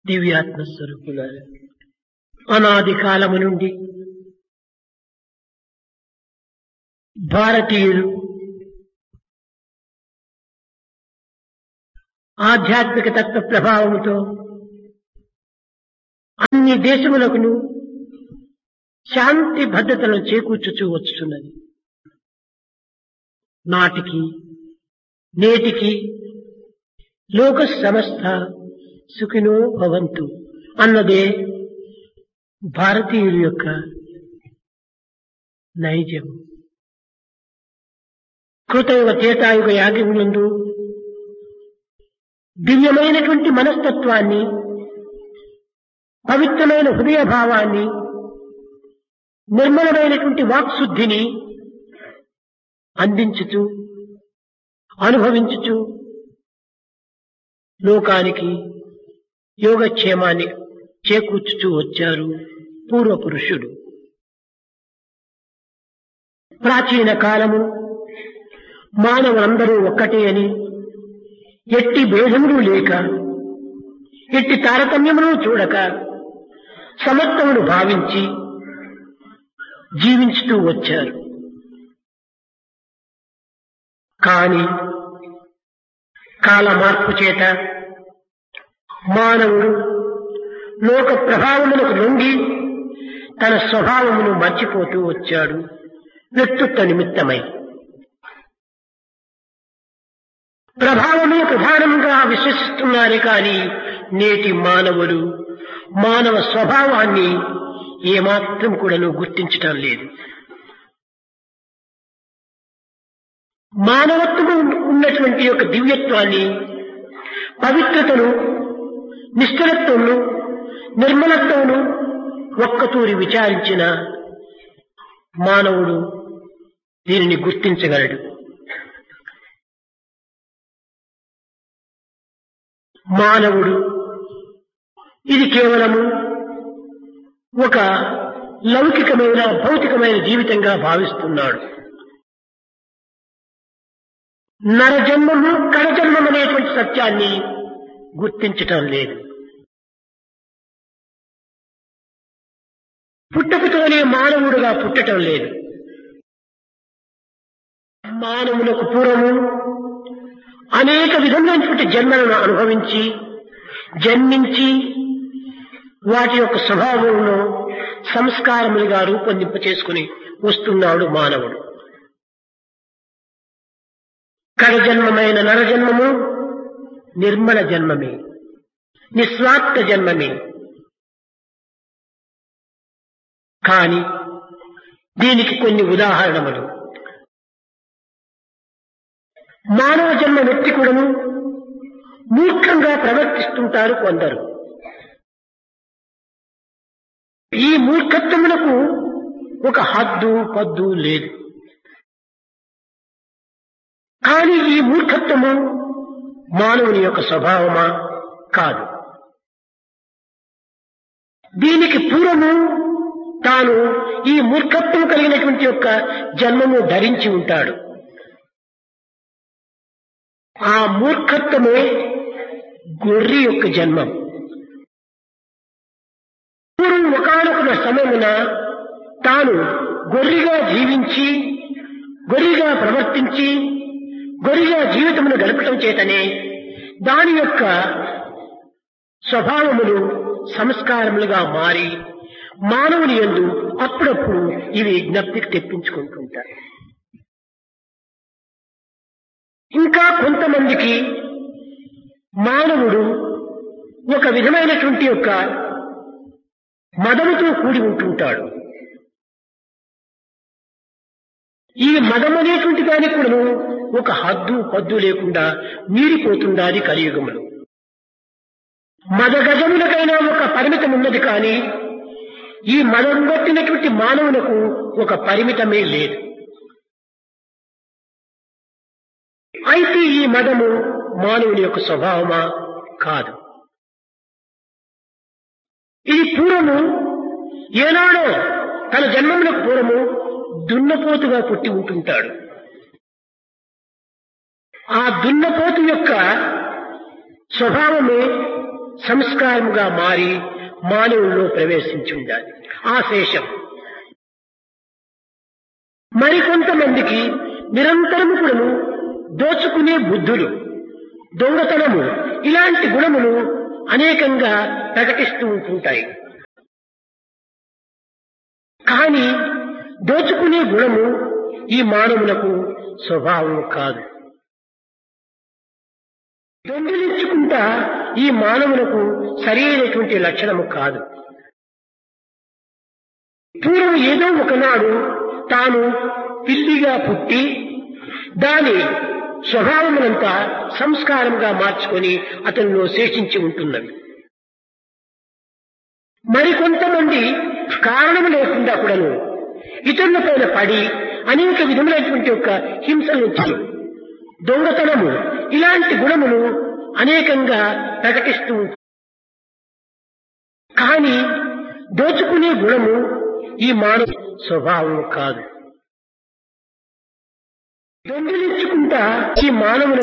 దివ్యాత్మ స్వరూపులారా అనాది కాలము నుండి భారతీయులు ఆధ్యాత్మిక తత్వ ప్రభావముతో అన్ని దేశములకును శాంతి భద్రతలను చేకూర్చుచూ వచ్చుతున్నది నాటికి నేటికి లోక సమస్త సుఖినో భవంతు అన్నదే భారతీయుల యొక్క నైజం కృతయుగ చేతాయుగ యాగములందు దివ్యమైనటువంటి మనస్తత్వాన్ని పవిత్రమైన హృదయ భావాన్ని నిర్మలమైనటువంటి వాక్శుద్ధిని అందించుచు అనుభవించుచు లోకానికి యోగక్షేమాన్ని చేకూర్చుచూ వచ్చారు పూర్వ పురుషుడు ప్రాచీన కాలము మానవులందరూ ఒక్కటే అని ఎట్టి భేదములు లేక ఎట్టి తారతమ్యములు చూడక సమత్వమును భావించి జీవించుతూ వచ్చారు కాని కాల మార్పు చేత మానవుడు లోక ప్రభావములకు లొంగి తన స్వభావమును మర్చిపోతూ వచ్చాడు వ్యక్తిత్వ నిమిత్తమై ప్రభావమే ప్రధానంగా విశ్వసిస్తున్నారే కాని నేటి మానవులు మానవ స్వభావాన్ని ఏమాత్రం కూడాను గుర్తించటం లేదు మానవత్వము ఉన్నటువంటి యొక్క దివ్యత్వాన్ని పవిత్రతను నిశ్చలత్వమును నిర్మలత్వమును ఒక్కతూరి విచారించిన మానవుడు దీనిని గుర్తించగలడు మానవుడు ఇది కేవలము ఒక లౌకికమైన భౌతికమైన జీవితంగా భావిస్తున్నాడు నరజన్మము కరజన్మం అనేటువంటి సత్యాన్ని గుర్తించటం లేదు పుట్టకుతోనే మానవుడుగా పుట్టటం లేదు మానవులకు పూర్వము అనేక విధమైనటువంటి జన్మలను అనుభవించి జన్మించి వాటి యొక్క స్వభావంలో సంస్కారములుగా రూపొందింప చేసుకుని వస్తున్నాడు మానవుడు కడజన్మమైన నరజన్మము నిర్మల జన్మమే నిస్వార్థ జన్మమే కాని దీనికి కొన్ని ఉదాహరణలు మానవ జన్మ వ్యక్తి కూడాను మూర్ఖంగా ప్రవర్తిస్తుంటారు కొందరు ఈ మూర్ఖత్వములకు ఒక హద్దు పద్దు లేదు కానీ ఈ మూర్ఖత్వము మానవుని యొక్క స్వభావమా కాదు దీనికి పూర్వము తాను ఈ మూర్ఖత్వం కలిగినటువంటి యొక్క జన్మము ధరించి ఉంటాడు ఆ మూర్ఖత్వమే గొర్రె యొక్క జన్మం పూర్వం ఒకనొక సమయమున తాను గొర్రెగా జీవించి గొర్రెగా ప్రవర్తించి గొర్రెగా జీవితమును గడపటం చేతనే దాని యొక్క స్వభావములు సంస్కారములుగా మారి మానవుని ఎందు అప్పుడప్పుడు ఇవి జ్ఞప్తికి తెప్పించుకుంటుంటారు ఇంకా కొంతమందికి మానవుడు ఒక విధమైనటువంటి యొక్క మదముతో కూడి ఉంటుంటాడు ఈ మదం అనేటువంటి దానికి కూడా ఒక హద్దు పద్దు లేకుండా మీరిపోతుండాలి కలియుగములు మదగజములకైనా ఒక పరిమితం ఉన్నది కానీ ఈ మదం పట్టినటువంటి మానవులకు ఒక పరిమితమే లేదు అయితే ఈ మదము మానవుని యొక్క స్వభావమా కాదు ఇది పూర్వము ఏనాడో తన జన్మములకు పూర్వము దున్నపోతుగా పుట్టి ఉంటుంటాడు ఆ దున్నపోతు యొక్క స్వభావమే సంస్కారముగా మారి మానవుల్లో ప్రవేశించి ఉండాలి ఆ శేషం మరికొంతమందికి నిరంతరము కూడాను దోచుకునే బుద్ధులు దొంగతనము ఇలాంటి గుణములు అనేకంగా ప్రకటిస్తూ ఉంటుంటాయి కానీ దోచుకునే గుణము ఈ మానవులకు స్వభావం కాదు దొంగిలించుకుంటా ఈ మానవులకు సరైనటువంటి లక్షణము కాదు పూర్వం ఏదో ఒకనాడు తాను పిల్లిగా పుట్టి దాని స్వభావమునంతా సంస్కారంగా మార్చుకొని అతనిలో శేషించి ఉంటున్నవి మరికొంతమంది కారణము లేకుండా కూడాను ఇతరుల పైన పడి అనేక విధములైనటువంటి యొక్క హింసలు వచ్చి దొంగతనము ఇలాంటి గుణములు అనేకంగా ప్రకటిస్తూ ఉంటారు. కానీ దోచుకునే గుణము ఈ మానవ స్వభావం కాదు దొంగిలించుకుంటా ఈ మానవుల